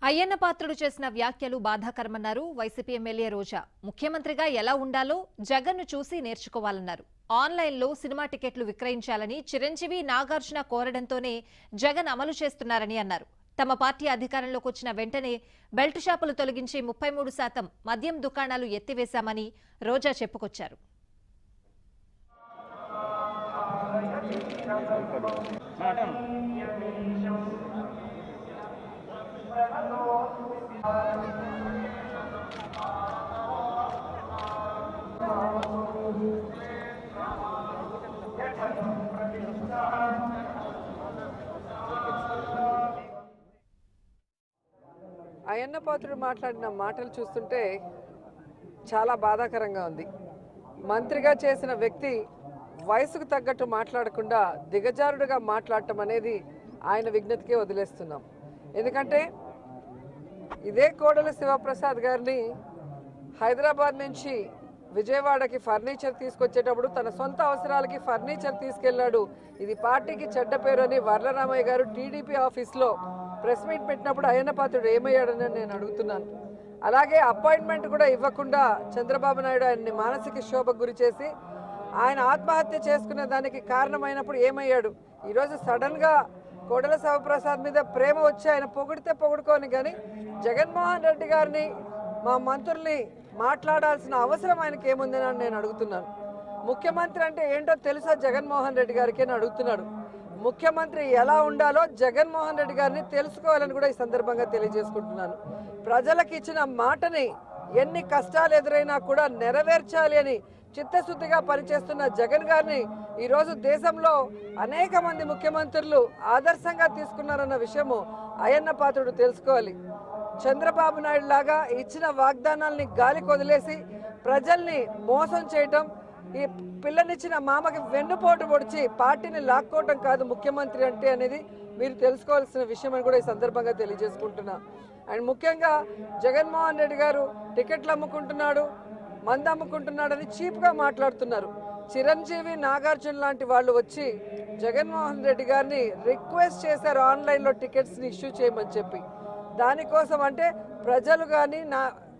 అయ్యన్న పాత్రుడు చేసిన వ్యాఖ్యలు బాధాకరమన్నారు YCP MLA రోజా ముఖ్యమంత్రిగా ఎలా ఉండాలో జగన్ను చూసి నేర్చుకోవాలన్నారు ఆన్లైన్లో సినిమా టికెట్లు విక్రయించాలని చిరంజీవి నాగార్జున కోరడంతోనే జగన్ అమలు చేస్తున్నారని అన్నారు తమ పార్టీ అధికారంలోకి వచ్చిన వెంటనే బెల్ట్ షాపులు తొలగించి ముప్పై మూడు శాతం మద్యం దుకాణాలు ఎత్తివేశామని రోజా చెప్పుకొచ్చారు అయ్యన్న పాత్రుడు మాట్లాడిన మాటలు చూస్తుంటే చాలా బాధాకరంగా ఉంది మంత్రిగా చేసిన వ్యక్తి వయసుకు తగ్గట్టు మాట్లాడకుండా దిగజారుడుగా మాట్లాడటం అనేది ఆయన విజ్ఞతకే వదిలేస్తున్నాం ఎందుకంటే ఇదే కోడల శివప్రసాద్ గారిని హైదరాబాద్ నుంచి విజయవాడకి ఫర్నిచర్ తీసుకొచ్చేటప్పుడు తన సొంత అవసరాలకి ఫర్నిచర్ తీసుకెళ్లాడు ఇది పార్టీకి చెడ్డ పేరు అని వరలరామయ్య గారు టీడీపీ ఆఫీస్లో ప్రెస్ మీట్ పెట్టినప్పుడు అయ్యన్న పాత్రుడు ఏమయ్యాడని నేను అడుగుతున్నాను అలాగే అపాయింట్మెంట్ కూడా ఇవ్వకుండా చంద్రబాబు నాయుడు ఆయన్ని మానసిక శోభకు గురి చేసి ఆయన ఆత్మహత్య చేసుకునే దానికి కారణమైనప్పుడు ఏమయ్యాడు ఈరోజు సడన్గా కోడల శివప్రసాద్ మీద ప్రేమ వచ్చి ఆయన పొగిడితే పొగుడుకోని కానీ జగన్మోహన్ రెడ్డి గారిని మా మంత్రుల్ని మాట్లాడాల్సిన అవసరం ఆయనకి ఏముందని అని నేను అడుగుతున్నాను ముఖ్యమంత్రి అంటే ఏంటో తెలుసా జగన్మోహన్ రెడ్డి గారికి అని అడుగుతున్నాడు ముఖ్యమంత్రి ఎలా ఉండాలో జగన్మోహన్ రెడ్డి గారిని తెలుసుకోవాలని కూడా ఈ సందర్భంగా తెలియజేసుకుంటున్నాను ప్రజలకు ఇచ్చిన మాటని ఎన్ని కష్టాలు ఎదురైనా కూడా నెరవేర్చాలి అని చిత్తశుద్ధిగా పనిచేస్తున్న జగన్ గారిని ఈరోజు దేశంలో అనేక మంది ముఖ్యమంత్రులు ఆదర్శంగా తీసుకున్నారన్న విషయము అయ్యన్న పాత్రుడు తెలుసుకోవాలి చంద్రబాబు నాయుడు లాగా ఇచ్చిన వాగ్దానాల్ని గాలికి వదిలేసి ప్రజల్ని మోసం చేయటం ఈ పిల్లనిచ్చిన మామకి వెన్నుపోటు పొడిచి పార్టీని లాక్కోవటం కాదు ముఖ్యమంత్రి అంటే అనేది మీరు తెలుసుకోవాల్సిన విషయం అని కూడా ఈ సందర్భంగా తెలియజేసుకుంటున్నా అండ్ ముఖ్యంగా జగన్మోహన్ రెడ్డి గారు టికెట్లు అమ్ముకుంటున్నాడు మంది అమ్ముకుంటున్నాడని చీప్గా మాట్లాడుతున్నారు చిరంజీవి నాగార్జున లాంటి వాళ్ళు వచ్చి జగన్మోహన్ రెడ్డి గారిని రిక్వెస్ట్ చేశారు ఆన్లైన్లో టికెట్స్ని ఇష్యూ చేయమని చెప్పి దానికోసం అంటే ప్రజలు కానీ నా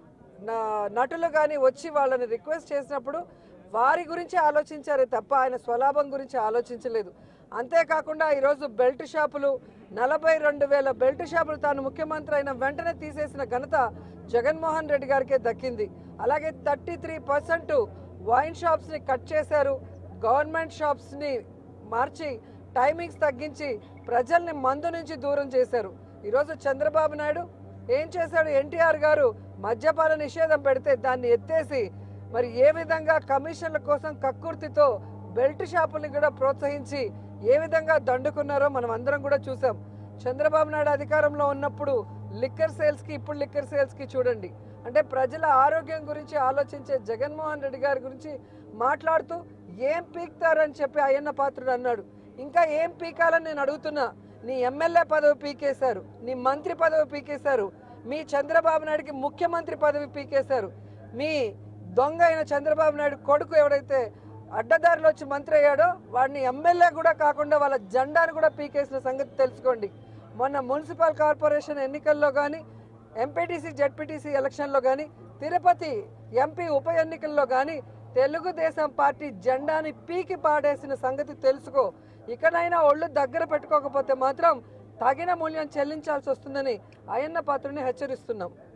నా నటులు కానీ వచ్చి వాళ్ళని రిక్వెస్ట్ చేసినప్పుడు వారి గురించి ఆలోచించారే తప్ప ఆయన స్వలాభం గురించి ఆలోచించలేదు అంతేకాకుండా ఈరోజు బెల్ట్ షాపులు నలభై రెండు వేల బెల్ట్ షాపులు తాను ముఖ్యమంత్రి అయిన వెంటనే తీసేసిన ఘనత జగన్మోహన్ రెడ్డి గారికే దక్కింది అలాగే థర్టీ త్రీ పర్సెంట్ వైన్ షాప్స్ని కట్ చేశారు గవర్నమెంట్ షాప్స్ని మార్చి టైమింగ్స్ తగ్గించి ప్రజల్ని మందు నుంచి దూరం చేశారు ఈరోజు చంద్రబాబు నాయుడు ఏం చేశాడు ఎన్టీఆర్ గారు మద్యపాన నిషేధం పెడితే దాన్ని ఎత్తేసి మరి ఏ విధంగా కమిషన్ల కోసం కక్కుర్తితో బెల్ట్ షాపుల్ని కూడా ప్రోత్సహించి ఏ విధంగా దండుకున్నారో మనం అందరం కూడా చూసాం చంద్రబాబు నాయుడు అధికారంలో ఉన్నప్పుడు లిక్కర్ సేల్స్కి ఇప్పుడు లిక్కర్ సేల్స్కి చూడండి అంటే ప్రజల ఆరోగ్యం గురించి ఆలోచించే జగన్మోహన్ రెడ్డి గారి గురించి మాట్లాడుతూ ఏం పీక్తారని చెప్పి అయ్యన్న పాత్రుడు అన్నాడు ఇంకా ఏం పీకాలని నేను అడుగుతున్నా నీ ఎమ్మెల్యే పదవి పీకేశారు నీ మంత్రి పదవి పీకేశారు మీ చంద్రబాబు నాయుడికి ముఖ్యమంత్రి పదవి పీకేశారు మీ దొంగ అయిన చంద్రబాబు నాయుడు కొడుకు ఎవడైతే అడ్డదారిలో వచ్చి మంత్రి అయ్యాడో వాడిని ఎమ్మెల్యే కూడా కాకుండా వాళ్ళ జెండాను కూడా పీకేసిన సంగతి తెలుసుకోండి మొన్న మున్సిపల్ కార్పొరేషన్ ఎన్నికల్లో కానీ ఎంపీటీసీ జడ్పీటీసీ ఎలక్షన్లో కానీ తిరుపతి ఎంపీ ఉప ఎన్నికల్లో కానీ తెలుగుదేశం పార్టీ జెండాని పీకి పాడేసిన సంగతి తెలుసుకో ఇకనైనా ఒళ్ళు దగ్గర పెట్టుకోకపోతే మాత్రం తగిన మూల్యం చెల్లించాల్సి వస్తుందని అయ్యన్న పాత్రుని హెచ్చరిస్తున్నాం